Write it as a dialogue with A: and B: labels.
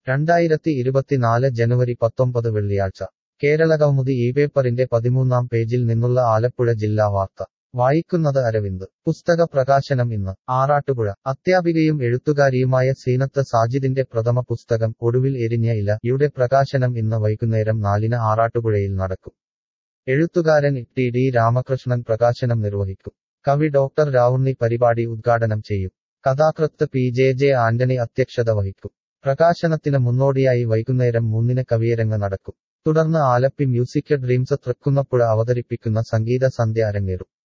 A: രണ്ടായിരത്തി ഇരുപത്തിനാല് ജനുവരി പത്തൊമ്പത് വെള്ളിയാഴ്ച കേരളകൗമുദി ഈ പേപ്പറിന്റെ പതിമൂന്നാം പേജിൽ നിന്നുള്ള ആലപ്പുഴ ജില്ലാ വാർത്ത വായിക്കുന്നത് അരവിന്ദ് പുസ്തക പ്രകാശനം ഇന്ന് ആറാട്ടുപുഴ അധ്യാപികയും എഴുത്തുകാരിയുമായ സീനത്ത് സാജിദിന്റെ പ്രഥമ പുസ്തകം ഒടുവിൽ എരിഞ്ഞ ഇല യുടെ പ്രകാശനം ഇന്ന് വൈകുന്നേരം നാലിന് ആറാട്ടുപുഴയിൽ നടക്കും എഴുത്തുകാരൻ ടി ഡി രാമകൃഷ്ണൻ പ്രകാശനം നിർവഹിക്കും കവി ഡോക്ടർ രാവുണ്ണി പരിപാടി ഉദ്ഘാടനം ചെയ്യും കഥാകൃത്ത് പി ജെ ജെ ആന്റണി അധ്യക്ഷത വഹിക്കും പ്രകാശനത്തിന് മുന്നോടിയായി വൈകുന്നേരം മൂന്നിന് കവിയരങ്ങ് നടക്കും തുടർന്ന് ആലപ്പി മ്യൂസിക് ഡ്രീംസ് തൃക്കുന്നപ്പുഴ അവതരിപ്പിക്കുന്ന സംഗീത സന്ധ്യ അരങ്ങേറും